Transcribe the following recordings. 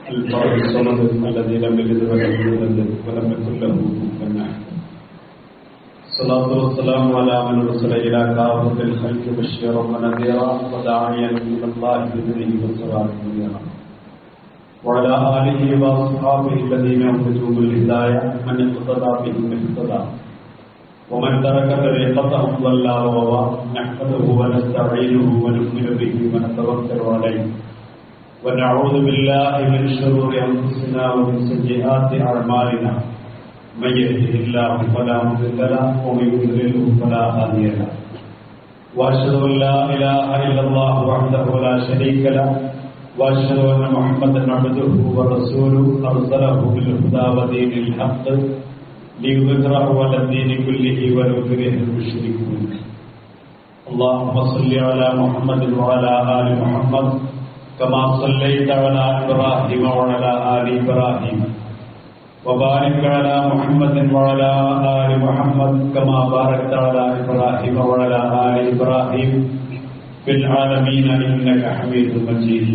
الفرد الصمد الذي لم يلد ولم يولد ولم يكن له كفوا احد الصلاة والسلام على من أرسل إلى كافة الخلق بشيرا ونذيرا وداعيا إلى الله بإذنه وسراجا منيرا وعلى آله وأصحابه الذين أخرجوا بالهداية من اقتدى بهم اهتدى ومن ترك طريقتهم ضل وغوى نحمده ونستعينه ونؤمن به ونتوكل عليه ونعوذ بالله من شرور انفسنا ومن سيئات اعمالنا من يهده الله فلا مضل له ومن يضلله فلا هادي له واشهد ان لا اله الا الله وحده لا شريك له واشهد ان محمدا عبده ورسوله ارسله بالهدى ودين الحق ليظهره على الدين كله ولو كره المشركون اللهم صل على محمد وعلى ال محمد كما صليت على ابراهيم وعلى ال ابراهيم وبارك على محمد وعلى ال محمد كما باركت على ابراهيم وعلى ال ابراهيم في العالمين انك حميد مجيد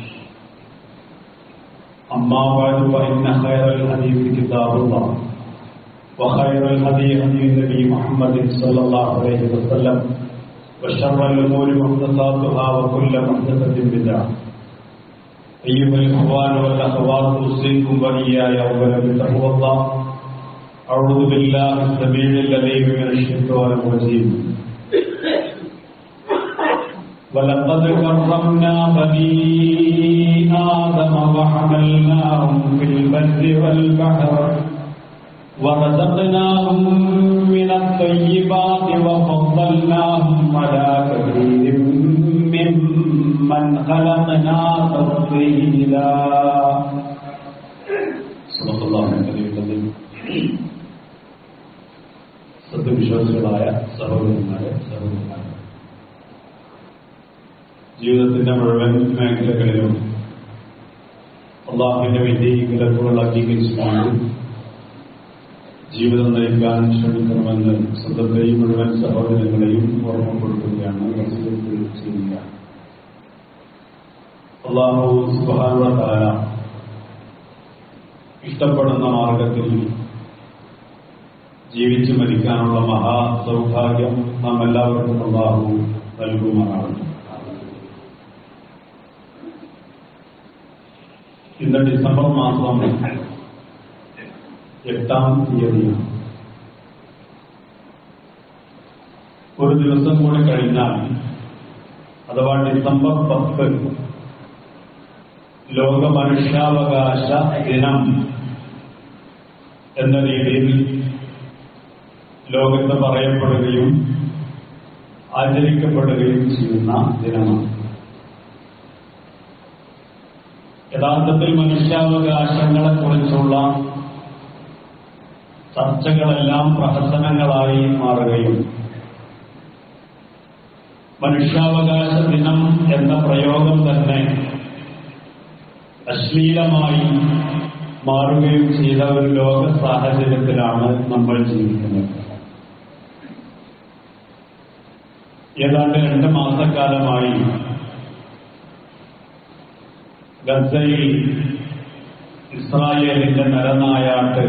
اما بعد فان خير الحديث كتاب الله وخير الهدي هدي النبي محمد صلى الله عليه وسلم وشر الامور محدثاتها وكل محدثه بدعه ايها الاخوان والاخوات اوصيكم واياي اولا بتقوى الله اعوذ بالله السميع العليم من الشيطان الرجيم ولقد كرمنا بني آدم وحملناهم في البر والبحر ورزقناهم من الطيبات وفضلناهم على كثير ممن خلقنا تفضيلا صدق الله العظيم സത്യവിശ്വാസികളായ സഹോദരന്മാരെ സഹോദരന്മാരെ ജീവിതത്തിന്റെ മുഴുവൻ മേഖലകളിലും അള്ളാഹുവിന്റെ വിജയി വിലക്കുകൾ അംഗീകരിച്ചുകൊണ്ട് ജീവിതം നയിക്കാൻ ശ്രമിക്കണമെന്ന് സ്വന്തത്തെയും മുഴുവൻ സഹോദരങ്ങളെയും ഓർമ്മപ്പെടുത്തുകയാണ് വസീയത്ത് ചെയ്യുക അള്ളാഹു സുബാനുവത്താല ഇഷ്ടപ്പെടുന്ന മാർഗത്തിൽ ജീവിച്ചു മരിക്കാനുള്ള മഹാ സൗഭാഗ്യം നാം എല്ലാവർക്കും അള്ളാഹു നൽകുമാറാണ് ഇന്ന് ഡിസംബർ മാസം എട്ടാം തീയതിയാണ് ഒരു ദിവസം കൂടി കഴിഞ്ഞാൽ അഥവാ ഡിസംബർ പത്ത് ലോക മനുഷ്യാവകാശ ദിനം എന്ന രീതിയിൽ ലോകത്ത് പറയപ്പെടുകയും ആചരിക്കപ്പെടുകയും ചെയ്യുന്ന ദിനമാണ് യഥാർത്ഥത്തിൽ മനുഷ്യാവകാശങ്ങളെക്കുറിച്ചുള്ള ചർച്ചകളെല്ലാം പ്രഹസനങ്ങളായി മാറുകയും മനുഷ്യാവകാശ ദിനം എന്ന പ്രയോഗം തന്നെ അശ്ലീലമായി മാറുകയും ചെയ്ത ഒരു ലോക സാഹചര്യത്തിലാണ് നമ്മൾ ജീവിക്കുന്നത് ഏതാണ്ട് രണ്ട് മാസക്കാലമായി ഗസയിൽ ഇസ്രായേലിന്റെ നരനായാട്ട്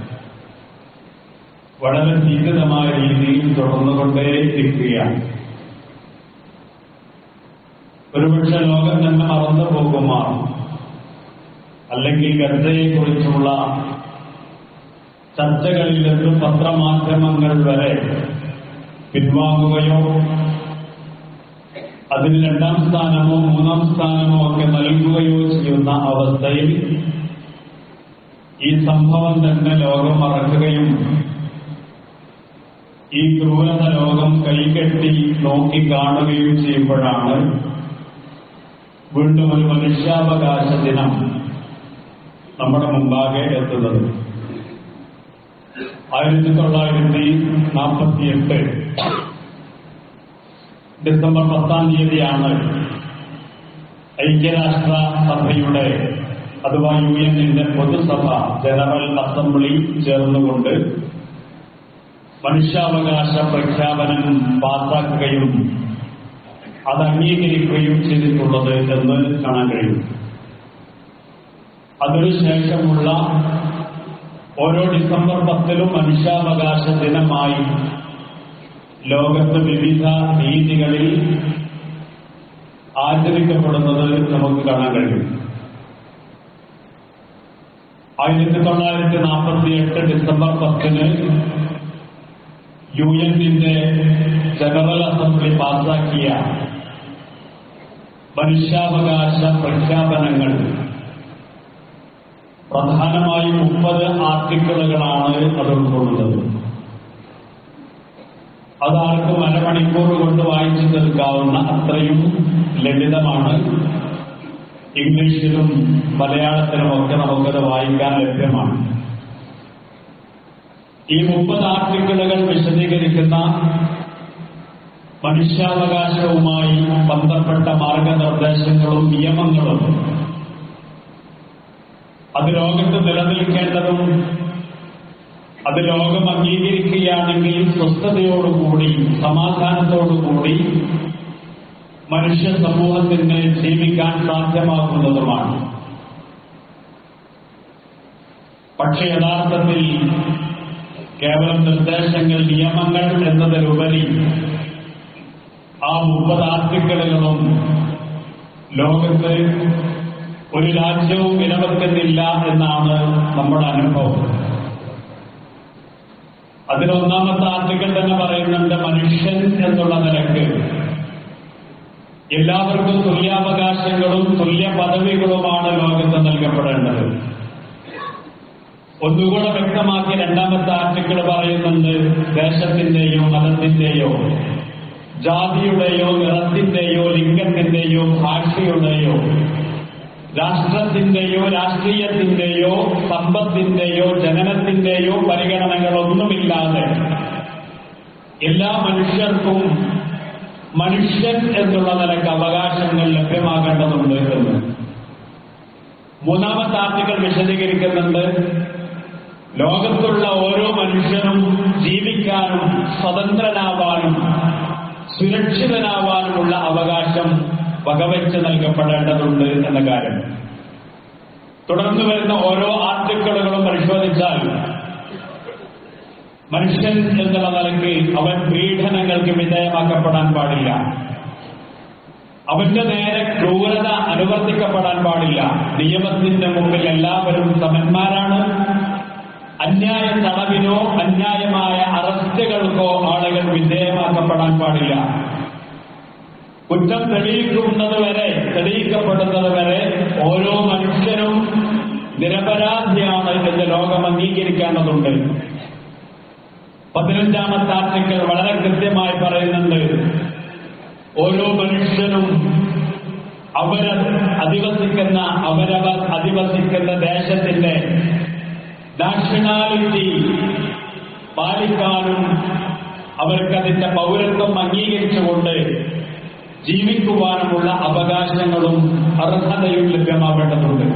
വളരെ ഭീകരമായ രീതിയിൽ തുടർന്നുകൊണ്ടേയിരിക്കുകയാണ് ഒരുപക്ഷെ ലോകം തന്നെ മറന്നു പോകുമാർ അല്ലെങ്കിൽ ഗസയെക്കുറിച്ചുള്ള ചർച്ചകളിൽ നിന്ന് പത്രമാധ്യമങ്ങൾ വരെ പിൻവാങ്ങുകയോ അതിന് രണ്ടാം സ്ഥാനമോ മൂന്നാം സ്ഥാനമോ ഒക്കെ നൽകുകയോ ചെയ്യുന്ന അവസ്ഥയിൽ ഈ സംഭവം തന്നെ ലോകം മറക്കുകയും ഈ ക്രൂരത ലോകം കൈകെട്ടി നോക്കി കാണുകയും ചെയ്യുമ്പോഴാണ് വീണ്ടും ഒരു മനുഷ്യാവകാശ ദിനം നമ്മുടെ മുമ്പാകെ എത്തുന്നത് ആയിരത്തി തൊള്ളായിരത്തി നാൽപ്പത്തിയെട്ട് ഡിസംബർ പത്താം തീയതിയാണ് ഐക്യരാഷ്ട്ര സഭയുടെ അഥവാ യു എന്നിന്റെ പൊതുസഭ ജനറൽ അസംബ്ലി ചേർന്നുകൊണ്ട് മനുഷ്യാവകാശ പ്രഖ്യാപനം പാസാക്കുകയും അത് അംഗീകരിക്കുകയും ചെയ്തിട്ടുള്ളത് എന്ന് കാണാൻ കഴിയും അതിനുശേഷമുള്ള ഓരോ ഡിസംബർ പത്തിലും മനുഷ്യാവകാശ ദിനമായി ലോകത്ത് വിവിധ രീതികളിൽ ആചരിക്കപ്പെടുന്നത് നമുക്ക് കാണാൻ കഴിയും ആയിരത്തി തൊള്ളായിരത്തി നാൽപ്പത്തി എട്ട് ഡിസംബർ പത്തിന് യു എന്നിന്റെ ജനറൽ അസംബ്ലി പാസാക്കിയ മനുഷ്യാവകാശ പ്രഖ്യാപനങ്ങൾ പ്രധാനമായും മുപ്പത് ആർട്ടിക്കിളുകളാണ് അത് ഉൾക്കൊള്ളുന്നത് അതാർക്കും അരമണിക്കൂർ കൊണ്ട് വായിച്ചു തീർക്കാവുന്ന അത്രയും ലളിതമാണ് ഇംഗ്ലീഷിലും മലയാളത്തിലും ഒക്കെ നമുക്കത് വായിക്കാൻ ലഭ്യമാണ് ഈ മുപ്പത് ആർട്ടിക്കിളുകൾ വിശദീകരിക്കുന്ന മനുഷ്യാവകാശവുമായി ബന്ധപ്പെട്ട മാർഗനിർദ്ദേശങ്ങളും നിയമങ്ങളും അത് ലോകത്ത് നിലനിൽക്കേണ്ടതും അത് ലോകം അംഗീകരിക്കുകയാണെങ്കിൽ സ്വസ്ഥതയോടുകൂടി സമാധാനത്തോടുകൂടി മനുഷ്യ സമൂഹത്തിന് ജീവിക്കാൻ സാധ്യമാക്കുന്നതുമാണ് പക്ഷെ യഥാർത്ഥത്തിൽ കേവലം നിർദ്ദേശങ്ങൾ നിയമങ്ങൾ എന്നതിലുപരി ആ മുപ്പത് ആർട്ടിക്കിളുകളും ലോകത്ത് ഒരു രാജ്യവും വിലവെക്കുന്നില്ല എന്നാണ് നമ്മുടെ അനുഭവം അതിലൊന്നാമത്തെ ആർട്ടിക്കിൾ തന്നെ പറയുന്നുണ്ട് മനുഷ്യൻ എന്നുള്ള നിലക്ക് എല്ലാവർക്കും തുല്യാവകാശങ്ങളും തുല്യ പദവികളുമാണ് ലോകത്ത് നൽകപ്പെടേണ്ടത് ഒന്നുകൂടെ വ്യക്തമാക്കി രണ്ടാമത്തെ ആർട്ടിക്കിൾ പറയുന്നുണ്ട് ദേശത്തിന്റെയോ മതത്തിന്റെയോ ജാതിയുടെയോ നിറത്തിന്റെയോ ലിംഗത്തിന്റെയോ ഭാഷയുടെയോ രാഷ്ട്രത്തിന്റെയോ രാഷ്ട്രീയത്തിന്റെയോ സമ്പത്തിന്റെയോ ജനനത്തിന്റെയോ പരിഗണനകളൊന്നുമില്ലാതെ എല്ലാ മനുഷ്യർക്കും മനുഷ്യൻ എന്നുള്ള നിലക്ക് അവകാശങ്ങൾ ലഭ്യമാകേണ്ടതുണ്ട് എന്ന് മൂന്നാമത്തെ ആർട്ടിക്കൽ വിശദീകരിക്കുന്നുണ്ട് ലോകത്തുള്ള ഓരോ മനുഷ്യനും ജീവിക്കാനും സ്വതന്ത്രനാവാനും സുരക്ഷിതനാവാനുമുള്ള അവകാശം വകവെച്ച് നൽകപ്പെടേണ്ടതുണ്ട് എന്ന കാര്യം തുടർന്ന് വരുന്ന ഓരോ ആർട്ടിക്കിളുകളും പരിശോധിച്ചാൽ മനുഷ്യൻ എന്നുള്ള നിലയ്ക്ക് അവൻ പീഡനങ്ങൾക്ക് വിധേയമാക്കപ്പെടാൻ പാടില്ല അവന്റെ നേരെ ക്രൂരത അനുവർത്തിക്കപ്പെടാൻ പാടില്ല നിയമത്തിന്റെ മുമ്പിൽ എല്ലാവരും സമന്മാരാണ് അന്യായ തടവിനോ അന്യായമായ അറസ്റ്റുകൾക്കോ ആളുകൾ വിധേയമാക്കപ്പെടാൻ പാടില്ല കുറ്റം തെളിയിക്കുന്നത് വരെ തെളിയിക്കപ്പെടുന്നത് വരെ ഓരോ മനുഷ്യനും നിരപരാധിയാണ് എന്ന് ലോകം അംഗീകരിക്കേണ്ടതുണ്ട് പതിനഞ്ചാമത്തെ ആർട്ടിക്കിൾ വളരെ കൃത്യമായി പറയുന്നുണ്ട് ഓരോ മനുഷ്യനും അവർ അധിവസിക്കുന്ന അവരവർ അധിവസിക്കുന്ന ദേശത്തിന്റെ നാഷണാലിറ്റി പാലിക്കാനും അവർക്കതിന്റെ പൗരത്വം അംഗീകരിച്ചുകൊണ്ട് ജീവിക്കുവാനുമുള്ള അവകാശങ്ങളും അർഹതയും ലഭ്യമാവേണ്ടതുണ്ട്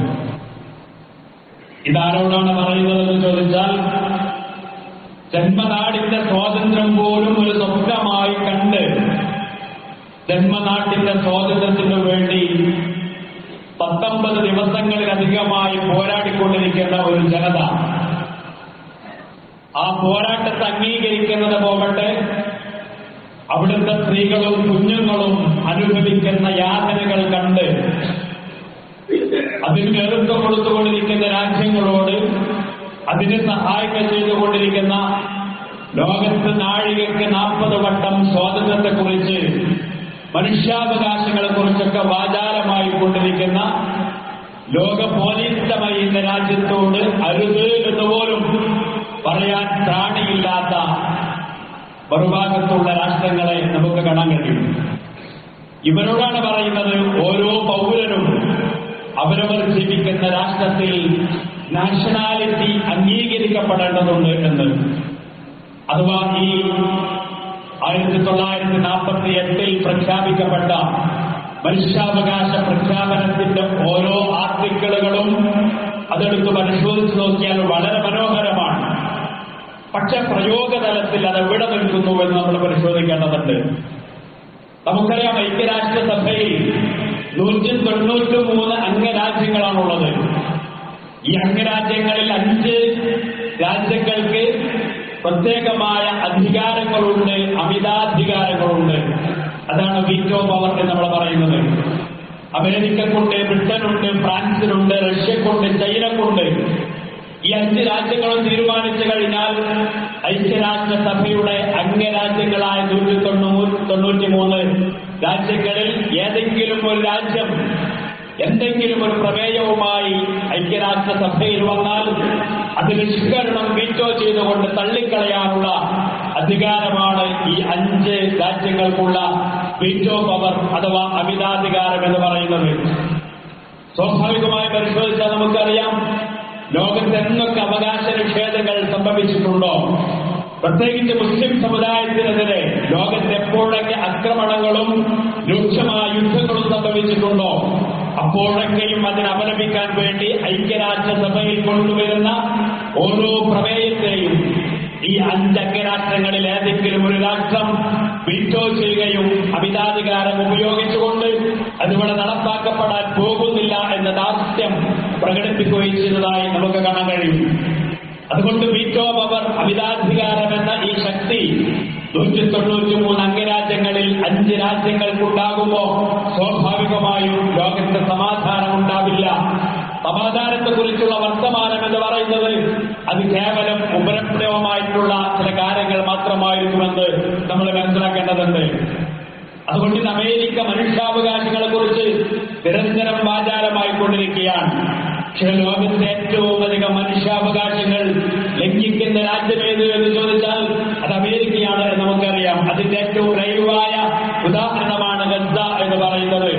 ഇതാരോടാണ് പറയുന്നതെന്ന് ചോദിച്ചാൽ ജന്മനാടിന്റെ സ്വാതന്ത്ര്യം പോലും ഒരു സ്വപ്നമായി കണ്ട് ജന്മനാട്ടിന്റെ സ്വാതന്ത്ര്യത്തിനു വേണ്ടി പത്തൊമ്പത് ദിവസങ്ങളിലധികമായി പോരാടിക്കൊണ്ടിരിക്കുന്ന ഒരു ജനത ആ പോരാട്ടത്തെ അംഗീകരിക്കുന്നത് പോകട്ടെ അവിടുത്തെ സ്ത്രീകളും കുഞ്ഞുങ്ങളും അനുഭവിക്കുന്ന യാതനകൾ കണ്ട് അതിന് നേതൃത്വം കൊടുത്തുകൊണ്ടിരിക്കുന്ന രാജ്യങ്ങളോട് അതിന് സഹായം ചെയ്തുകൊണ്ടിരിക്കുന്ന ലോകത്ത് നാഴികയ്ക്ക് നാൽപ്പത് വട്ടം സ്വാതന്ത്ര്യത്തെക്കുറിച്ച് മനുഷ്യാവകാശങ്ങളെ കുറിച്ചൊക്കെ വാചാലമായി കൊണ്ടിരിക്കുന്ന ലോക പോലീസമായി ഇന്ന രാജ്യത്തോട് അരുത് എന്നുപോലും പറയാൻ പ്രാണിയില്ലാത്ത മറുഭാഗത്തുള്ള രാഷ്ട്രങ്ങളെ നമുക്ക് കാണാൻ കഴിയും ഇവരോടാണ് പറയുന്നത് ഓരോ പൗരനും അവരവർ ജീവിക്കുന്ന രാഷ്ട്രത്തിൽ നാഷണാലിറ്റി അംഗീകരിക്കപ്പെടേണ്ടതുണ്ട് എന്ന് അഥവാ ഈ ആയിരത്തി തൊള്ളായിരത്തി നാൽപ്പത്തി എട്ടിൽ പ്രഖ്യാപിക്കപ്പെട്ട മനുഷ്യാവകാശ പ്രഖ്യാപനത്തിന്റെ ഓരോ ആർട്ടിക്കിളുകളും അതെടുത്ത് പരിശോധിച്ച് നോക്കിയാൽ വളരെ മനോഹരമാണ് പക്ഷെ പ്രയോഗതലത്തിൽ അത് എവിടെ നിൽക്കുന്നു എന്ന് നമ്മൾ പരിശോധിക്കേണ്ടതുണ്ട് നമുക്കറിയാം ഐക്യരാഷ്ട്രസഭയിൽ നൂറ്റി തൊണ്ണൂറ്റി മൂന്ന് അംഗരാജ്യങ്ങളാണുള്ളത് ഈ അംഗരാജ്യങ്ങളിൽ അഞ്ച് രാജ്യങ്ങൾക്ക് പ്രത്യേകമായ അധികാരങ്ങളുണ്ട് അമിതാധികാരങ്ങളുണ്ട് അതാണ് വീറ്റോ പവർ എന്ന് നമ്മൾ പറയുന്നത് അമേരിക്കക്കുണ്ട് ബ്രിട്ടനുണ്ട് ഫ്രാൻസിനുണ്ട് റഷ്യക്കുണ്ട് ചൈനക്കുണ്ട് ഈ അഞ്ച് രാജ്യങ്ങളും തീരുമാനിച്ചു കഴിഞ്ഞാൽ ഐക്യരാഷ്ട്രസഭയുടെ അംഗരാജ്യങ്ങളായ നൂറ്റി തൊണ്ണൂറ്റി തൊണ്ണൂറ്റി മൂന്ന് രാജ്യങ്ങളിൽ ഏതെങ്കിലും ഒരു രാജ്യം എന്തെങ്കിലും ഒരു പ്രമേയവുമായി ഐക്യരാഷ്ട്രസഭയിൽ വന്നാൽ അത് നിഷ്കരണം വീറ്റോ ചെയ്തുകൊണ്ട് തള്ളിക്കളയാനുള്ള അധികാരമാണ് ഈ അഞ്ച് രാജ്യങ്ങൾക്കുള്ള വീറ്റോ പവർ അഥവാ അമിതാധികാരം എന്ന് പറയുന്നത് സ്വാഭാവികമായി പരിശോധിച്ചാൽ നമുക്കറിയാം ലോകത്ത് എന്തൊക്കെ അവകാശ നിഷേധങ്ങൾ സംഭവിച്ചിട്ടുണ്ടോ പ്രത്യേകിച്ച് മുസ്ലിം സമുദായത്തിനെതിരെ ലോകത്ത് എപ്പോഴൊക്കെ ആക്രമണങ്ങളും രൂക്ഷമായ യുദ്ധങ്ങളും സംഭവിച്ചിട്ടുണ്ടോ അപ്പോഴൊക്കെയും അതിനെ അപലപിക്കാൻ വേണ്ടി ഐക്യരാഷ്ട്രസഭയിൽ കൊണ്ടുവരുന്ന ഓരോ പ്രമേയത്തെയും ഈ അഞ്ചംഗരാഷ്ട്രങ്ങളിൽ ഏതെങ്കിലും ഒരു രാഷ്ട്രം വീറ്റോ ചെയ്യുകയും അമിതാധികാരം ഉപയോഗിച്ചുകൊണ്ട് അതിവിടെ നടപ്പാക്കപ്പെടാൻ പോകുന്നില്ല എന്ന ദാസ്യം പ്രകടിപ്പിക്കുകയും ചെയ്തതായി നമുക്ക് കാണാൻ കഴിയും അതുകൊണ്ട് വീറ്റോ പവർ അമിതാധികാരം എന്ന ഈ ശക്തി നൂറ്റി തൊണ്ണൂറ്റി മൂന്ന് അംഗരാജ്യങ്ങളിൽ അഞ്ച് രാജ്യങ്ങൾക്കുണ്ടാകുമ്പോൾ സ്വാഭാവികമായും ലോകത്ത് സമാധാനം ഉണ്ടാവില്ല സമാധാനത്തെക്കുറിച്ചുള്ള വർത്തമാനം എന്ന് പറയുന്നത് അത് കേവലം ഉപരപ്രയമായിട്ടുള്ള ചില കാര്യങ്ങൾ മാത്രമായിരുന്നുവെന്ന് നമ്മൾ മനസ്സിലാക്കേണ്ടതുണ്ട് അതുകൊണ്ട് ഇന്ന് അമേരിക്ക മനുഷ്യാവകാശങ്ങളെ കുറിച്ച് നിരന്തരം വാചാരമായിക്കൊണ്ടിരിക്കുകയാണ് പക്ഷേ ലോകത്തെ ഏറ്റവും അധികം മനുഷ്യാവകാശങ്ങൾ ലംഘിക്കുന്ന രാജ്യമേത് എന്ന് ചോദിച്ചാൽ അത് അമേരിക്കയാണ് എന്ന് നമുക്കറിയാം അതിന്റെ ഏറ്റവും ലൈവായ ഉദാഹരണമാണ് ഗസ എന്ന് പറയുന്നത്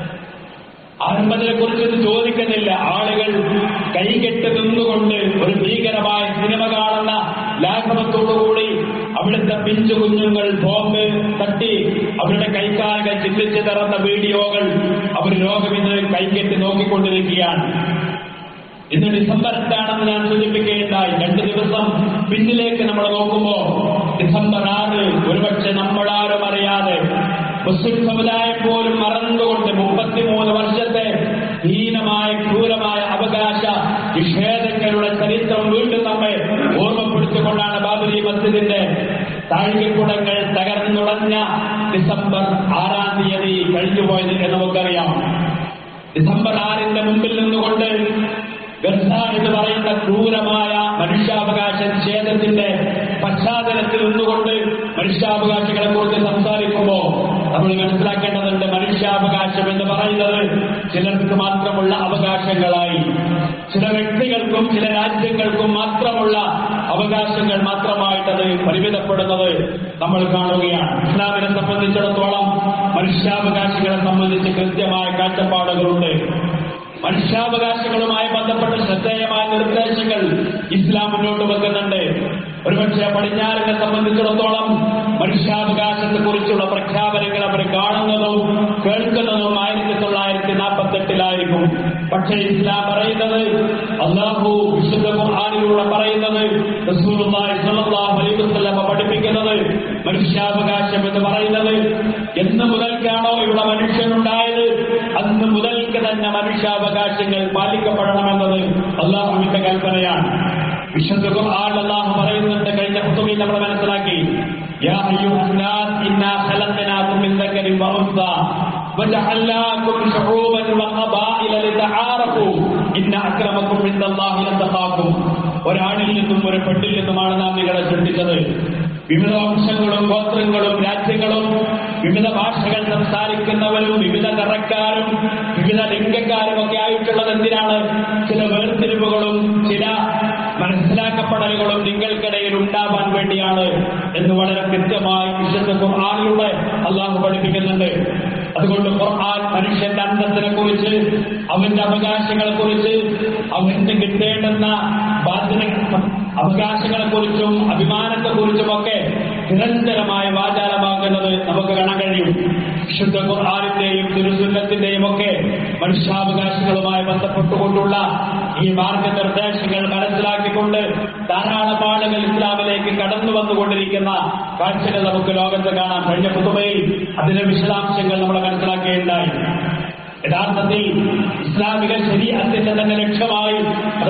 ആരംഭത്തിനെ കുറിച്ചൊന്നും ചോദിക്കുന്നില്ല ആളുകൾ കൈകെട്ട് നിന്നുകൊണ്ട് ഒരു ഭീകരമായ സിനിമ കാണുന്ന ലാഘവത്തോടുകൂടി അവിടുത്തെ പിഞ്ചു കുഞ്ഞുങ്ങൾ ബോംബ് തട്ടി അവരുടെ കൈക്കാലുകൾ ചിന്തിച്ച് തറന്ന വീഡിയോകൾ അവർ ലോകമിന്ന് കൈകെട്ടി നോക്കിക്കൊണ്ടിരിക്കുകയാണ് ഇന്ന് ഡിസംബർ എന്താണെന്ന് ഞാൻ സൂചിപ്പിക്കുകയുണ്ടായി രണ്ട് ദിവസം പിന്നിലേക്ക് നമ്മൾ നോക്കുമ്പോ ഡിസംബർ ആറ് ഒരുപക്ഷെ നമ്മളാരും അറിയാതെ മുസ്ലിം സമുദായം പോലും മറന്നുകൊണ്ട് മുപ്പത്തിമൂന്ന് വർഷത്തെ ഹീനമായ ക്രൂരമായ അവകാശ നിഷേധങ്ങളുടെ ചരിത്രം വീണ്ടും നമ്മെ ഓർമ്മപ്പെടുത്തിക്കൊണ്ടാണ് ബാബരി മസ്ജിദിന്റെ താഴികക്കുടങ്ങൾ തകർന്നുടഞ്ഞ ഡിസംബർ ആറാം തീയതി കഴിഞ്ഞുപോയത് എന്ന് നമുക്കറിയാം ഡിസംബർ ആറിന്റെ മുമ്പിൽ നിന്നുകൊണ്ട് ഗർസ എന്ന് പറയുന്ന ക്രൂരമായ മനുഷ്യാവകാശ നിഷേധത്തിന്റെ പശ്ചാത്തലത്തിൽ നിന്നുകൊണ്ട് മനുഷ്യാവകാശികളെ കുറിച്ച് സംസാരിക്കുമ്പോൾ നമ്മൾ മനസ്സിലാക്കേണ്ടതുണ്ട് മനുഷ്യാവകാശം എന്ന് പറയുന്നത് ചിലർക്ക് മാത്രമുള്ള അവകാശങ്ങളായി ചില വ്യക്തികൾക്കും ചില രാജ്യങ്ങൾക്കും മാത്രമുള്ള അവകാശങ്ങൾ മാത്രമായിട്ടത് പരിമിതപ്പെടുന്നത് നമ്മൾ കാണുകയാണ് ഇസ്ലാമിനെ സംബന്ധിച്ചിടത്തോളം മനുഷ്യാവകാശികളെ സംബന്ധിച്ച് കൃത്യമായ കാഴ്ചപ്പാടുകളുണ്ട് മനുഷ്യാവകാശങ്ങളുമായി ബന്ധപ്പെട്ട ശ്രദ്ധേയമായ നിർദ്ദേശങ്ങൾ ഇസ്ലാം മുന്നോട്ട് വെക്കുന്നുണ്ട് ഒരുപക്ഷെ പടിഞ്ഞാറിനെ സംബന്ധിച്ചിടത്തോളം മനുഷ്യാവകാശത്തെ കുറിച്ചുള്ള പ്രഖ്യാപനങ്ങൾ അവർ കാണുന്നതും കേൾക്കുന്നതും ആയിരത്തി തൊള്ളായിരത്തി നാൽപ്പത്തി എട്ടിലായിരിക്കും പക്ഷേ ഇസ്ലാം പറയുന്നത് അള്ളാഹു വിശുദ്ധ ഖുർആാനിലൂടെ പറയുന്നത് റസൂലുള്ളാഹി സ്വല്ലല്ലാഹു അലൈഹി വസല്ലമ പഠിപ്പിക്കുന്നത് മനുഷ്യാവകാശം എന്ന് പറയുന്നത് എന്ന് മുതൽക്കാണോ ഇവിടെ മനുഷ്യനുണ്ടായത് അന്ന് മുതൽക്ക് തന്നെ മനുഷ്യാവകാശങ്ങൾ പാലിക്കപ്പെടണമെന്നത് അള്ളാഹുവിന്റെ കൽപ്പനയാണ് വിശുദ്ധ ഖുർആൻ അള്ളാഹു പറയുന്നുണ്ട് കഴിഞ്ഞ പുസ്തകം നമ്മൾ മനസ്സിലാക്കി യാ അയ്യുഹന്നാസ് ഇന്നാ ഖലഖനാകും മിൻ ദക്കരിൻ വഉൻസാ وجعلناكم شعوبا وقبائل لتعارفوا ഇന്ന അക്രമക്കും ഇന്നല്ലാഹി ലതഖാക്കും ഒരാണിൽ നിന്നും ഒരു പെണ്ണിൽ നിന്നുമാണ് നാം നിങ്ങളെ സൃഷ്ടിച്ചത് വിവിധ വംശങ്ങളും ഗോത്രങ്ങളും രാജ്യങ്ങളും വിവിധ ഭാഷകൾ സംസാരിക്കുന്നവരും വിവിധ നിറക്കാരും വിവിധ ലിംഗക്കാരും ഒക്കെ ആയിട്ടുള്ളത് എന്തിനാണ് ചില വേർതിരിവുകളും ചില മനസ്സിലാക്കപ്പെടലുകളും നിങ്ങൾക്കിടയിൽ ഉണ്ടാവാൻ വേണ്ടിയാണ് എന്ന് വളരെ കൃത്യമായി വിശുദ്ധ ഖുർആാനിലൂടെ അള്ളാഹു പഠിപ്പിക്കുന്നുണ്ട് അതുകൊണ്ട് ഖുർആൻ മനുഷ്യന്റെ അന്തത്തിനെ കുറിച്ച് അവന്റെ അവകാശങ്ങളെ കുറിച്ച് അവന് കിട്ടേണ്ടുന്ന ബാധ്യത അവകാശങ്ങളെ കുറിച്ചും അഭിമാനത്തെ കുറിച്ചുമൊക്കെ നിരന്തരമായ വാചാലമാകുന്നത് നമുക്ക് കാണാൻ കഴിയും വിശുദ്ധ ഖുർആാനിന്റെയും തിരുസുന്നത്തിന്റെയും ഒക്കെ മനുഷ്യാവകാശങ്ങളുമായി ബന്ധപ്പെട്ടുകൊണ്ടുള്ള ഈ മാർഗനിർദ്ദേശങ്ങൾ മനസ്സിലാക്കിക്കൊണ്ട് ധാരാളം ആളുകൾ ഇസ്ലാമിലേക്ക് കടന്നു വന്നുകൊണ്ടിരിക്കുന്ന കാഴ്ചകൾ നമുക്ക് ലോകത്ത് കാണാം കഴിഞ്ഞ പുതുമയിൽ അതിന്റെ വിശദാംശങ്ങൾ നമ്മൾ മനസ്സിലാക്കുകയുണ്ടായി യഥാർത്ഥത്തിൽ ഇസ്ലാമിക ശരീരത്തിന്റെ തന്നെ ലക്ഷ്യമായി അത്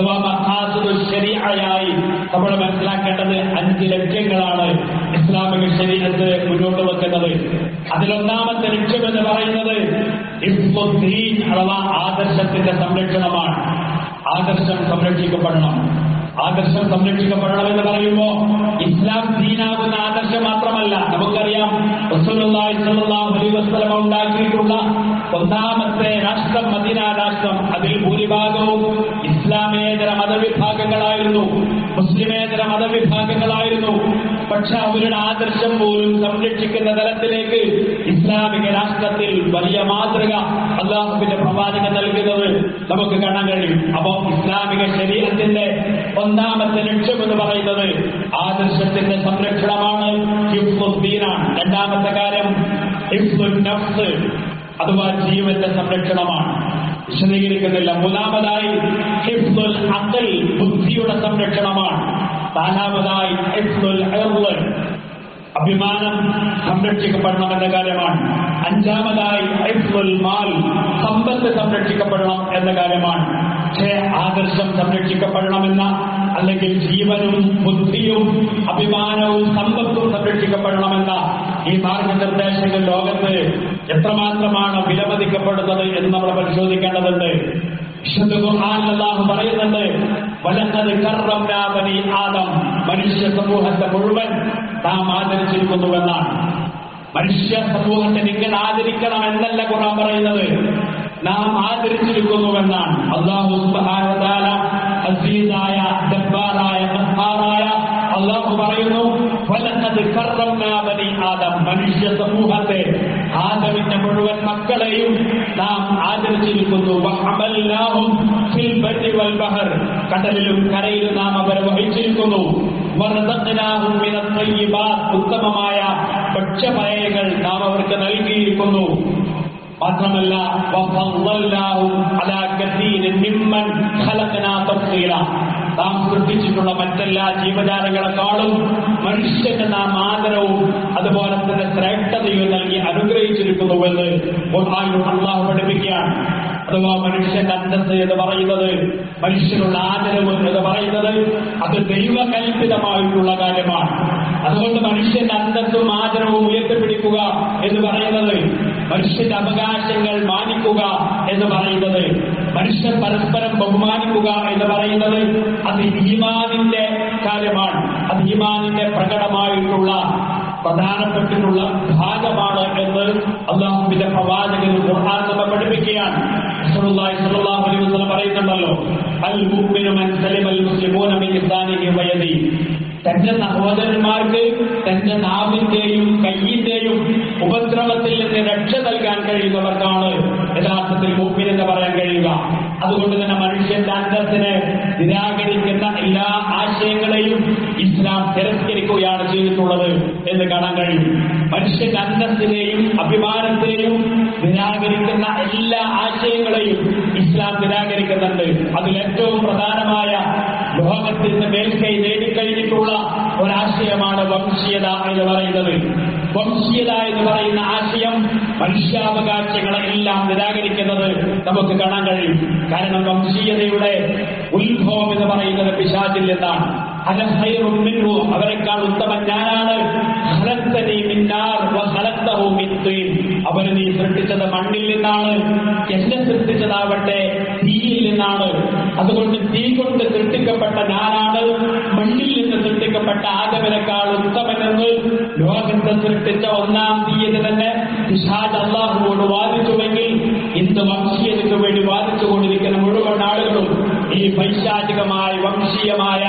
അഥവാ മഹാസുദ് ശരിയായി നമ്മൾ മനസ്സിലാക്കേണ്ടത് അഞ്ച് ലക്ഷ്യങ്ങളാണ് ഇസ്ലാമിക ശരീരത്ത് മുന്നോട്ട് വെക്കുന്നത് അതിലൊന്നാമത്തെ ലക്ഷ്യം എന്ന് പറയുന്നത് ഇസ്മുദ്ദീൻ അഥവാ ആദർശത്തിന്റെ സംരക്ഷണമാണ് ആദർശം സംരക്ഷിക്കപ്പെടണം ആദർശം സംരക്ഷിക്കപ്പെടണം എന്ന് പറയുമ്പോ ഇസ്ലാം ദീനാകുന്ന ആദർശം മാത്രമല്ല നമുക്കറിയാം റസൂലുള്ളാഹി സ്വല്ലല്ലാഹു അലൈഹി വസല്ലം ഉണ്ടാക്കിയിട്ടുള്ള ഒന്നാമത്തെ രാഷ്ട്രം മദീന രാഷ്ട്രം അതിൽ ഭൂരിഭാഗവും ഇസ്ലാമേതര മതവിഭാഗങ്ങളായിരുന്നു മുസ്ലിമേതര മതവിഭാഗങ്ങളായിരുന്നു പക്ഷെ അവരുടെ ആദർശം പോലും സംരക്ഷിക്കുന്ന തലത്തിലേക്ക് ഇസ്ലാമിക രാഷ്ട്രത്തിൽ വലിയ മാതൃക അള്ളാഹുവിന്റെ പ്രവാചകൻ നൽകുന്നത് നമുക്ക് കാണാൻ കഴിയും അപ്പോ ഇസ്ലാമിക ശരീരത്തിന്റെ ഒന്നാമത്തെ ലക്ഷ്യം എന്ന് പറയുന്നത് ആദർശത്തിന്റെ സംരക്ഷണമാണ് ഹിഫ്ലുദ്ദീനാണ് രണ്ടാമത്തെ കാര്യം ഹിഫ്ലുൻ നഫ്സ് അഥവാ ജീവന്റെ സംരക്ഷണമാണ് വിശദീകരിക്കുന്നില്ല മൂന്നാമതായി ഹിഫ്ലുൽ അഖൽ ബുദ്ധിയുടെ സംരക്ഷണമാണ് നാലാമതായി ഹിഫ്ലുൽ ഇർള് അഭിമാനം സംരക്ഷിക്കപ്പെടണം എന്ന കാര്യമാണ് അഞ്ചാമതായി ഹിഫ്ലുൽ മാൽ സമ്പത്ത് സംരക്ഷിക്കപ്പെടണം എന്ന കാര്യമാണ് പക്ഷേ ആദർശം സംരക്ഷിക്കപ്പെടണമെന്ന അല്ലെങ്കിൽ ജീവനും ബുദ്ധിയും അഭിമാനവും സമ്പത്തും സംരക്ഷിക്കപ്പെടണമെന്ന ഈ മാർഗനിർദ്ദേശങ്ങൾ ലോകത്ത് എത്രമാത്രമാണ് വിലമതിക്കപ്പെടുന്നത് എന്ന് നമ്മൾ പരിശോധിക്കേണ്ടതുണ്ട് വിശുദ്ധ ഖുർആനിൽ അല്ലാഹു പറയുന്നുണ്ട് വലഖദ് കർറംനാ ബനി ആദം മനുഷ്യ സമൂഹത്തെ മുഴുവൻ നാം ആദരിച്ചിരിക്കുന്നുവെന്നാണ് മനുഷ്യ സമൂഹത്തെ നിങ്ങൾ ആദരിക്കണം എന്നല്ല ഖുർആൻ പറയുന്നത് നാം ആദരിച്ചിരിക്കുന്നുവെന്നാണ് അള്ളാഹു സുബ്ഹാനഹു വ തആല അസീസായ ജബ്ബാറായ ഖഹാറായ അള്ളാഹു പറയുന്നു വലഖദ് കർറംനാ ബനി ആദം മനുഷ്യ സമൂഹത്തെ ആദമിന്റെ മുഴുവൻ മക്കളെയും നാം ആദരിച്ചിരിക്കുന്നു വഹമൽനാഹും ഫിൽ ബർരി വൽ ബഹർ കടലിലും കരയിലും നാം അവരെ വഹിച്ചിരിക്കുന്നു വറസഖ്നാഹും മിനത് തയ്യിബാത്ത് ഉത്തമമായ ഭക്ഷ്യപയങ്ങൾ നാം അവർക്ക് നൽകിയിരിക്കുന്നു മാത്രമല്ല വഫضلناهم على كثير ممن خلقنا تفضيلا നാം സൃഷ്ടിച്ചിട്ടുള്ള മറ്റെല്ലാ ജീവജാലങ്ങളെക്കാളും മനുഷ്യന് നാം ആദരവും അതുപോലെ തന്നെ ശ്രേഷ്ഠതയും നൽകി അനുഗ്രഹിച്ചിരിക്കുന്നുവെന്ന് ഖുർആനിൽ അള്ളാഹു പഠിപ്പിക്കുകയാണ് അഥവാ മനുഷ്യന്റെ അന്തസ് എന്ന് പറയുന്നത് മനുഷ്യനുള്ള ആദരവ് എന്ന് പറയുന്നത് അത് ദൈവകൽപിതമായിട്ടുള്ള കാര്യമാണ് അതുകൊണ്ട് മനുഷ്യന്റെ അന്തസ്സും ആദരവും ഉയർത്തിപ്പിടിക്കുക എന്ന് പറയുന്നത് മനുഷ്യന്റെ അവകാശങ്ങൾ മാനിക്കുക എന്ന് പറയുന്നത് മനുഷ്യൻ പരസ്പരം ബഹുമാനിക്കുക എന്ന് പറയുന്നത് അത് ഈമാനിന്റെ കാര്യമാണ് അത് ഈമാനിന്റെ പ്രകടമായിട്ടുള്ള പ്രധാനപ്പെട്ടിട്ടുള്ള ഭാഗമാണ് എന്ന് അള്ളാഹുവിന്റെ പ്രവാചകൻ ഖുർആൻ നമ്മെ പഠിപ്പിക്കുകയാണ് റസൂലുള്ളാഹി സ്വല്ലല്ലാഹു അലൈഹി വസല്ലം പറയുന്നുണ്ടല്ലോ അൽ മുഅ്മിനു മൻ സലിമൽ മുസ്ലിമൂന മിൻ ലിസാനിഹി വയദി തന്റെ സഹോദരന്മാർക്ക് തന്റെ നാവിന്റെയും കയ്യിന്റെയും ഉപദ്രവത്തിൽ നിന്ന് രക്ഷ നൽകാൻ കഴിയുന്നവർക്കാണ് യഥാർത്ഥത്തിൽ മുമ്പിൽ എന്ന് പറയാൻ കഴിയുക അതുകൊണ്ട് തന്നെ മനുഷ്യന്റെ അന്തസ്സിനെ നിരാകരിക്കുന്ന എല്ലാ ആശയങ്ങളെയും ഇസ്ലാം തിരസ്കരിക്കുകയാണ് ചെയ്തിട്ടുള്ളത് എന്ന് കാണാൻ കഴിയും മനുഷ്യന്റെ അന്തസ്സിനെയും അഭിമാനത്തെയും നിരാകരിക്കുന്ന എല്ലാ ആശയങ്ങളെയും ഇസ്ലാം നിരാകരിക്കുന്നുണ്ട് അതിൽ ഏറ്റവും പ്രധാനമായ ലോകത്തിന് മേൽക്കൈ നേടിക്കഴിഞ്ഞിട്ടുള്ള ഒരാശയമാണ് വംശീയത എന്ന് പറയുന്നത് വംശീയത എന്ന് പറയുന്ന ആശയം മനുഷ്യാവകാശങ്ങളെ എല്ലാം നിരാകരിക്കുന്നത് നമുക്ക് കാണാൻ കഴിയും കാരണം വംശീയതയുടെ ഉത്ഭവം എന്ന് പറയുന്നത് പിശാചിൽ നിന്നാണ് അലഹൈറും മിൻഹു അവരെക്കാൾ ഉത്തമൻ ഞാനാണ് ഖലഖ്തനി മിൻ നാർ വഖലഖ്തഹു മിൻ തീൻ അവനെ നീ സൃഷ്ടിച്ചത് മണ്ണിൽ നിന്നാണ് എന്നെ സൃഷ്ടിച്ചതാവട്ടെ തീയിൽ നിന്നാണ് അതുകൊണ്ട് തീ കൊണ്ട് സൃഷ്ടിക്കപ്പെട്ട ഞാനാണ് മണ്ണിൽ നിന്ന് സൃഷ്ടിക്കപ്പെട്ട ആദവനേക്കാൾ ഉത്തമനെന്ന് ലോകത്തെ സൃഷ്ടിച്ച ഒന്നാം തീയതി തന്നെ പിശാജ് അള്ളാഹുവോട് വാദിച്ചുവെങ്കിൽ ഇന്ന് വംശീയതയ്ക്ക് വേണ്ടി വാദിച്ചുകൊണ്ടിരിക്കുന്ന മുഴുവൻ ആളുകളും ഈ പൈശാചികമായ വംശീയമായ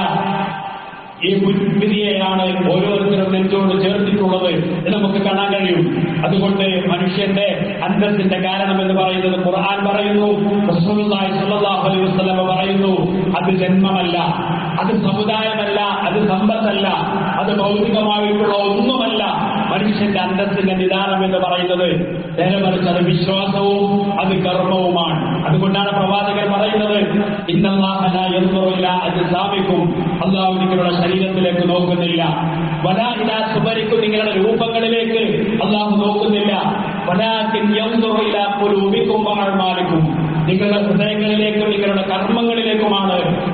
ഈ മുൻവിധിയെയാണ് ഓരോരുത്തരും നെഞ്ചോട് ചേർത്തിട്ടുള്ളത് എന്ന് നമുക്ക് കാണാൻ കഴിയും അതുകൊണ്ട് മനുഷ്യന്റെ അന്തസ്സിന്റെ കാരണം എന്ന് പറയുന്നത് ഖുർആൻ പറയുന്നു റസൂലുള്ളാഹി സ്വല്ലല്ലാഹു അലൈഹി വസല്ലം പറയുന്നു അത് ജന്മമല്ല അത് സമുദായമല്ല അത് സമ്പത്തല്ല അത് ഭൗതികമായിട്ടുള്ള ഒന്നുമല്ല മനുഷ്യന്റെ അന്തസ്സിന്റെ നിദാനം എന്ന് പറയുന്നത് നേരെ മറിച്ച് അത് വിശ്വാസവും അത് കർമ്മവുമാണ് അതുകൊണ്ടാണ് പ്രവാചകൻ പറയുന്നത് ഇന്നല്ലാഹന എന്നുള്ള അത് സ്ഥാപിക്കും അള്ളാഹു നിങ്ങളുടെ ശരീരത്തിലേക്ക് നോക്കുന്നില്ല വലാ ഇലാ സുബരിക്കും നിങ്ങളുടെ രൂപങ്ങളിലേക്ക് അള്ളാഹു നോക്കുന്നില്ല വലാക്കിൻ യൻദുറു ഖുലൂബിക്കും വഅഅമാലിക്കും നിങ്ങളുടെ ഹൃദയങ്ങളിലേക്കും നിങ്ങളുടെ കർമ്മങ്ങളിലേക്കുമാണ്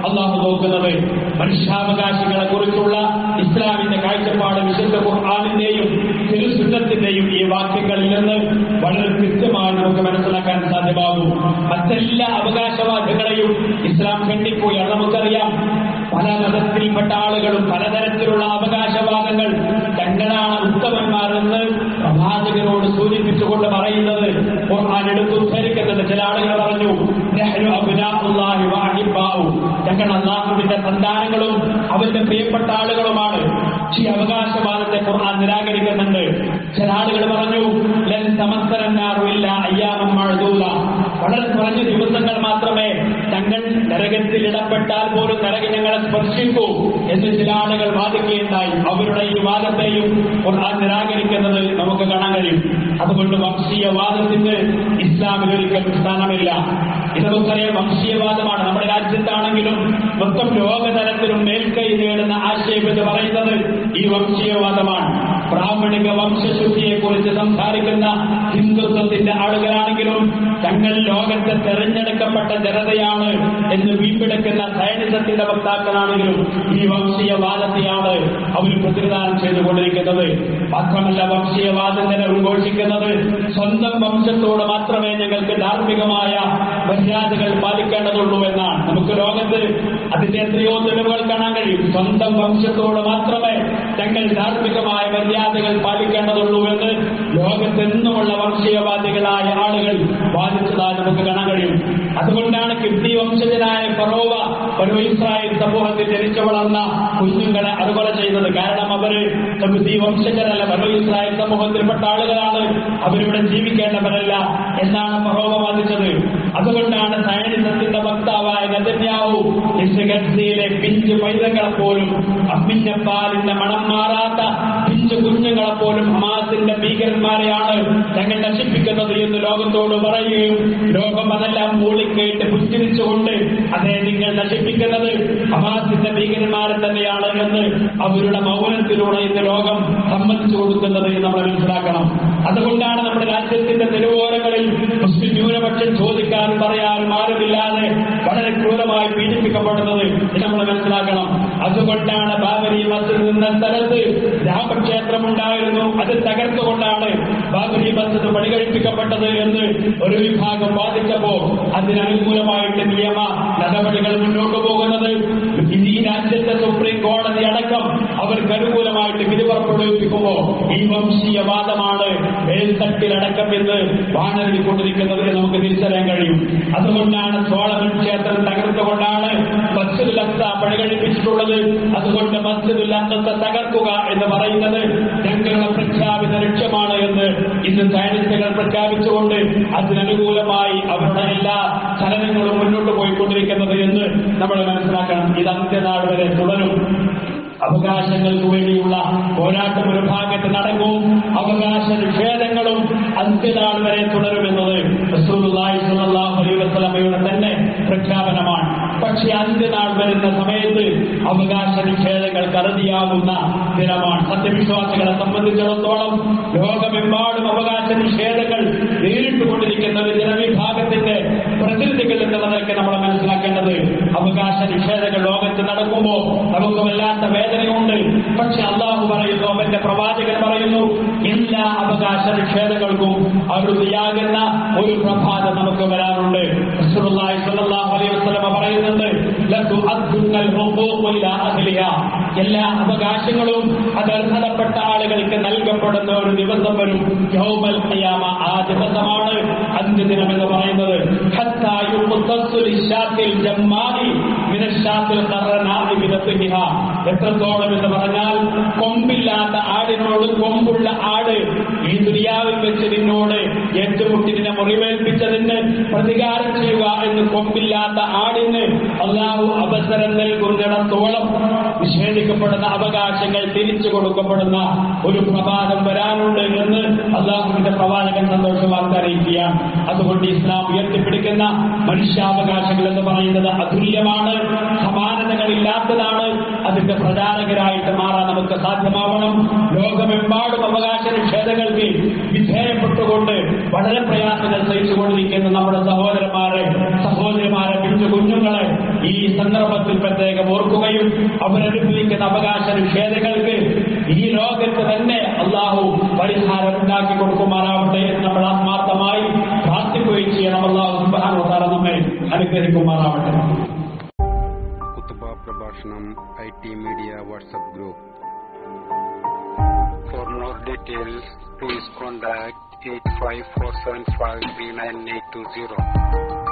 അള്ളാഹു നോക്കുന്നത് മനുഷ്യാവകാശങ്ങളെ കുറിച്ചുള്ള ഇസ്ലാമിന്റെ കാഴ്ചപ്പാട് വിശുദ്ധ ഖുർആാനിന്റെയും തിരുസുന്നത്തിന്റെയും ഈ വാക്യങ്ങളിൽ നിന്ന് വളരെ കൃത്യമായി നമുക്ക് മനസ്സിലാക്കാൻ സാധ്യമാകും മറ്റെല്ലാ അവകാശവാദങ്ങളെയും ഇസ്ലാം ഖണ്ഡിക്കുകയാണ് നമുക്കറിയാം പല മതത്തിൽപ്പെട്ട ആളുകളും പലതരത്തിലുള്ള അവകാശവാദങ്ങൾ തങ്ങളാണ് ഉത്തമന്മാരെന്ന് പ്രവാചകനോട് സൂചിപ്പിച്ചുകൊണ്ട് പറയുന്നത് ഖുർആൻ എടുത്ത് ഉദ്ധരിക്കുന്നത് ചില ആളുകൾ പറഞ്ഞു "നഹ്നു അബ്നാഉല്ലാഹി വഅഹിബ്ബാഉ." ഞങ്ങൾ അള്ളാഹുവിന്റെ സന്താനങ്ങളും അവന്റെ പ്രിയപ്പെട്ട ആളുകളുമാണ് ഈ അവകാശവാദത്തെ ഖുർആൻ നിരാകരിക്കുന്നുണ്ട് ചില ആളുകൾ പറഞ്ഞു ലൻ തമസ്സരന്നാറു ഇല്ല അയ്യാമം മഴതൂല വളരെ കുറഞ്ഞ ദിവസങ്ങൾ മാത്രമേ തങ്ങൾ നരകത്തിൽ ഇടപെട്ടാൽ പോലും നരകം ഞങ്ങളെ സ്പർശിക്കൂ എന്ന് ചില ആളുകൾ വാദിക്കുകയുണ്ടായി അവരുടെ ഈ വാദത്തെയും ഖുർആൻ നിരാകരിക്കുന്നത് നമുക്ക് കാണാൻ കഴിയും അതുകൊണ്ട് വംശീയവാദത്തിന് ഇസ്ലാമിൽ ഒരിക്കലും സ്ഥാനമില്ല ഇത് നമുക്കറിയാം വംശീയവാദമാണ് നമ്മുടെ രാജ്യത്താണെങ്കിലും മൊത്തം ലോകതലത്തിലും മേൽക്കൈ നേടുന്ന ആശയം എന്ന് പറയുന്നത് ഈ വംശീയവാദമാണ് ബ്രാഹ്മണിക വംശശുദ്ധിയെ കുറിച്ച് സംസാരിക്കുന്ന ഹിന്ദുത്വത്തിന്റെ ആളുകളാണെങ്കിലും തങ്ങൾ ലോകത്തെ തെരഞ്ഞെടുക്കപ്പെട്ട ജനതയാണ് എന്ന് വീണ്ടെടുക്കുന്ന സൈനിസത്തിന്റെ വക്താക്കളാണെങ്കിലും ഈ വംശീയവാദത്തെയാണ് അവർ പ്രതിനിധാനം ചെയ്തുകൊണ്ടിരിക്കുന്നത് മാത്രമല്ല വംശീയവാദത്തിനെ ഉദ്ഘോഷിക്കുന്നത് സ്വന്തം വംശത്തോട് മാത്രമേ ഞങ്ങൾക്ക് ധാർമ്മികമായ മര്യാദകൾ പാലിക്കേണ്ടതുള്ളൂ എന്നാണ് നമുക്ക് ലോകത്ത് അതിന്റെ എത്രയോ തെളിവുകൾ കാണാൻ കഴിയും സ്വന്തം വംശത്തോട് മാത്രമേ തങ്ങൾ ധാർമ്മികമായ മര്യാദകൾ പാലിക്കേണ്ടതുള്ളൂ എന്ന് ലോകത്തെന്നുമുള്ള വംശീയവാദികളായ ആളുകൾ വാദിച്ചതായി നമുക്ക് കാണാൻ കഴിയും അതുകൊണ്ടാണ് കിബ്തി വംശജനായ ഫറോവ ഒരു ഇസ്രായേൽ സമൂഹത്തിൽ ജനിച്ചു വളർന്ന കുഞ്ഞുങ്ങളെ അതുകൊല ചെയ്തത് കാരണം അവര് കിബ്തി വംശജരല്ല ബനു ഇസ്രായേൽ സമൂഹത്തിൽപ്പെട്ട ആളുകളാണ് അവരിവിടെ ജീവിക്കേണ്ടവരല്ല എന്നാണ് ഫറോവ വാദിച്ചത് അതുകൊണ്ടാണ് സൈനിസത്തിന്റെ വക്താവായ നദന്യാവു ഗസയിലെ പിഞ്ച് പൈതങ്ങളെ പോലും അമ്മിന്റെ പാലിന്റെ മണം മാറാത്ത പിഞ്ച് കുഞ്ഞുങ്ങളെ പോലും ഹമാസിന്റെ ഭീകരന്മാരെയാണ് ഞങ്ങൾ നശിപ്പിക്കുന്നത് എന്ന് ലോകത്തോട് പറയുകയും ലോകം അതെല്ലാം മൂളിക്കേട്ട് പുഞ്ചിരിച്ചുകൊണ്ട് അതേ നിങ്ങൾ നശിപ്പിക്കുന്നത് ഹമാസിന്റെ ഭീകരന്മാരെ തന്നെയാണ് എന്ന് അവരുടെ മൗനത്തിലൂടെ ഇന്ന് ലോകം സമ്മതിച്ചു കൊടുക്കുന്നത് നമ്മൾ മനസ്സിലാക്കണം അതുകൊണ്ടാണ് നമ്മുടെ രാജ്യത്തിന്റെ തെരുവോരങ്ങളിൽ മുസ്ലിം ന്യൂനപക്ഷം ചോദിക്കാനും പറയാനും ആരുമില്ലാതെ വളരെ ക്രൂരമായി പീഡിപ്പിക്കപ്പെടുന്നത് ഇത് നമ്മൾ മനസ്സിലാക്കണം അതുകൊണ്ടാണ് ബാബരി മസ്ജിദ് നിന്ന സ്ഥലത്ത് രാമക്ഷേത്രം ഉണ്ടായിരുന്നു അത് തകർത്തുകൊണ്ടാണ് ബാബരി മസ്ജിദ് പണികഴിപ്പിക്കപ്പെട്ടത് എന്ന് ഒരു വിഭാഗം വാദിച്ചപ്പോ അതിനനുകൂലമായിട്ട് നിയമ നടപടികൾ മുന്നോട്ട് പോകുന്നത് ഈ രാജ്യത്തെ സുപ്രീം കോടതി അടക്കം അവർക്ക് അനുകൂലമായിട്ട് വിധി പുറപ്പെടുവിപ്പിക്കുമ്പോ ഈ വംശീയവാദമാണ് മേൽത്തട്ടിലടക്കം എന്ന് വാണെഴുതിക്കൊണ്ടിരിക്കുന്നത് എന്ന് നമുക്ക് തിരിച്ചറിയാൻ കഴിയും അതുകൊണ്ടാണ് സോളമൻ ക്ഷേത്രം തകർത്തുകൊണ്ടാണ് മസ്ജിദുൽ അക്സ പണികഴിപ്പിച്ചിട്ടുള്ളത് അതുകൊണ്ട് മസ്ജിദുൽ അക്സ തകർക്കുക എന്ന് പറയുന്നത് ഞങ്ങളുടെ പ്രഖ്യാപിത ലക്ഷ്യമാണ് എന്ന് ഇന്ന് സയനിസ്റ്റുകൾ പ്രഖ്യാപിച്ചുകൊണ്ട് അതിനനുകൂലമായി അവരുടെ എല്ലാ ചലനങ്ങളും മുന്നോട്ട് പോയിക്കൊണ്ടിരിക്കുന്നത് എന്ന് നമ്മൾ മനസ്സിലാക്കണം ഇത് അന്ത്യനാൾ വരെ തുടരും അവകാശങ്ങൾക്ക് വേണ്ടിയുള്ള പോരാട്ടം ഒരു ഭാഗത്ത് നടക്കും അവകാശ നിഷേധങ്ങളും അന്ത്യനാൾ വരെ തുടരുമെന്നത് റസൂലുള്ളാഹി സ്വല്ലല്ലാഹു അലൈഹി വസല്ലമയുടെ തന്നെ പ്രഖ്യാപനമാണ് പക്ഷെ അന്ത്യനാൾ വരുന്ന സമയത്ത് അവകാശ നിഷേധങ്ങൾക്ക് അറുതിയാകുന്ന ദിനമാണ് സത്യവിശ്വാസികളെ സംബന്ധിച്ചിടത്തോളം ലോകമെമ്പാടും അവകാശ നിഷേധങ്ങൾ നേരിട്ടുകൊണ്ടിരിക്കുന്ന ഒരു ജനവിഭാഗത്തിന്റെ പ്രതിനിധികൾ എന്ന നിലയ്ക്ക് നമ്മൾ മനസ്സിലാക്കേണ്ടത് അവകാശ നിഷേധങ്ങൾ ലോകത്ത് നടക്കുമ്പോൾ നമുക്ക് വല്ലാത്ത വേദനയുണ്ട് പക്ഷെ അള്ളാഹു പറയുന്നു അവന്റെ പ്രവാചകൻ പറയുന്നു എല്ലാ അവകാശ നിഷേധങ്ങൾക്കും അറുതിയാകുന്ന ഒരു പ്രഭാതം നമുക്ക് വരാനുണ്ട് റസൂലുള്ളാഹി സ്വല്ലല്ലാഹു അലൈഹി വസല്ലമ പറയുന്നുണ്ട് ലതുഅദ്ദുന്നൽ ഹുഖൂഖ ഇലാ അഹ്ലിഹാ എല്ലാ അവകാശങ്ങളും അത് അർഹതപ്പെട്ട ആളുകൾക്ക് നൽകപ്പെടുന്ന ഒരു ദിവസം വരും യൗമൽ ഖിയാമ ആ ദിവസമാണ് അന്ത്യദിനം എന്ന് പറയുന്നത് ഹത്താ യുഖ്തസ്സു ലിശാത്തിൽ ജമ്മാലി മിനശാത്തിൽ ഖറനാഇ ബിദത്തിഹാ എത്രത്തോളം എന്ന് പറഞ്ഞാൽ കൊമ്പില്ലാത്ത ആടിനോട് കൊമ്പുള്ള ആട് ഈ ദുനിയാവിൽ വെച്ച് നിന്നോട് ഏറ്റുമുട്ടി നിന്നെ മുറിവേൽപ്പിച്ചതിന് പ്രതികാരം ചെയ്യുക എന്ന് കൊമ്പില്ലാത്ത ആടിന് അള്ളാഹു അവസരം നൽകുന്നിടത്തോളം നിഷേധിക്കപ്പെടുന്ന അവകാശങ്ങൾ തിരിച്ചു കൊടുക്കപ്പെടുന്ന ഒരു പ്രഭാതം വരാനുണ്ട് എന്ന് അള്ളാഹുവിന്റെ പ്രവാചകൻ സന്തോഷ വാർത്ത അറിയിക്കുകയാണ് അതുകൊണ്ട് ഇസ്ലാം ഉയർത്തിപ്പിടിക്കുന്ന മനുഷ്യാവകാശങ്ങൾ എന്ന് പറയുന്നത് അതുല്യമാണ് സമാനതകളില്ലാത്തതാണ് അത് അതിന്റെ പ്രചാരകരായിട്ട് മാറാൻ നമുക്ക് സാധ്യമാവണം ലോകമെമ്പാടും അവകാശ നിഷേധങ്ങൾക്ക് വിധേയപ്പെട്ടുകൊണ്ട് വളരെ പ്രയാസങ്ങൾ സഹിച്ചുകൊണ്ടിരിക്കുന്ന നമ്മുടെ സഹോദരന്മാരെ സഹോദരിമാരെ പിഞ്ചു കുഞ്ഞുങ്ങളെ ഈ സന്ദർഭത്തിൽ പ്രത്യേകം ഓർക്കുകയും അവരനുഭവിക്കുന്ന അവകാശ നിഷേധങ്ങൾക്ക് ഈ ലോകത്ത് തന്നെ അള്ളാഹു പരിഹാരം ഉണ്ടാക്കി കൊടുക്കുമാറാവട്ടെ എന്ന് നമ്മൾ ആത്മാർത്ഥമായി പ്രാർത്ഥിക്കുകയും ചെയ്യണം അള്ളാഹു സുബാനോത്താറ നമ്മെ അനുഗ്രഹിക്കുമാറാവട്ടെ കുത്തുബ പ്രഭാഷണം I T media WhatsApp group for more details please contact eight five four seven five three nine eight two zero